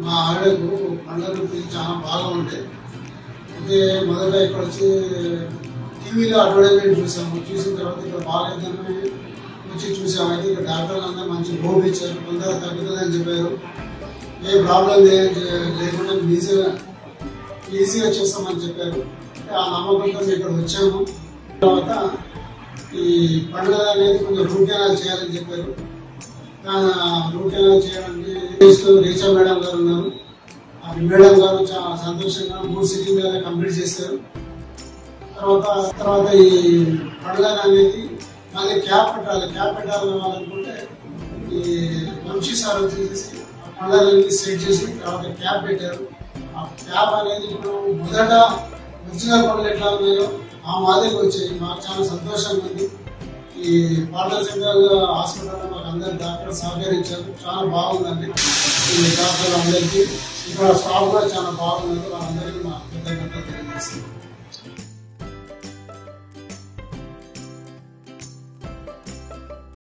మా ఆవిడకు పండుగ నొప్పులు చాలా బాగా ఉంటాయి అయితే మొదట ఇక్కడ వచ్చి టీవీలో అడ్వర్టైజ్మెంట్ చూసాము చూసిన తర్వాత ఇక్కడ బాగాలేదని వచ్చి చూసాము అయితే ఇక్కడ డాక్టర్లు అందరూ మంచి హోప్ ఇచ్చారు కొందరు తగ్గుతుందని చెప్పారు ఏ ప్రాబ్లం లేకుండా ఈజీగా ఈజీగా చేస్తామని చెప్పారు ఆ నమ్మకంతో మేము ఇక్కడ వచ్చాము తర్వాత ఈ పండుగ అనేది కొంచెం రూట్ కెనాల్ చేయాలని చెప్పారు కానీ ఆ రూట్ కెనాల్ చేయడానికి చేస్తూ రీచా మేడం గారు ఉన్నారు ఆ మేడం గారు చాలా సంతోషంగా మూడు సిటీలు కంప్లీట్ చేశారు తర్వాత తర్వాత ఈ పండుగ అనేది మళ్ళీ క్యాప్ పెట్టాలి క్యాప్ పెట్టాలని వాళ్ళనుకుంటే ఈ వంశీ సార్ వచ్చేసి ఆ పండుగలన్నీ సెట్ చేసి తర్వాత క్యాప్ పెట్టారు ఆ క్యాప్ అనేది ఇప్పుడు మొదట ఒరిజినల్ పనులు ఎట్లా ఉన్నాయో ఆ మాదిరిగా వచ్చాయి మాకు చాలా సంతోషంగా ఉంది ఈ పాటల సెంట్రల్ హాస్పిటల్లో మాకు అందరు డాక్టర్ సహకరించారు చాలా బాగుందండి ఈ డాక్టర్లు అందరికీ ఇక్కడ స్టాఫ్ కూడా చాలా బాగున్నారు వాళ్ళందరికీ మా కృతజ్ఞతలు తెలియజేస్తున్నాం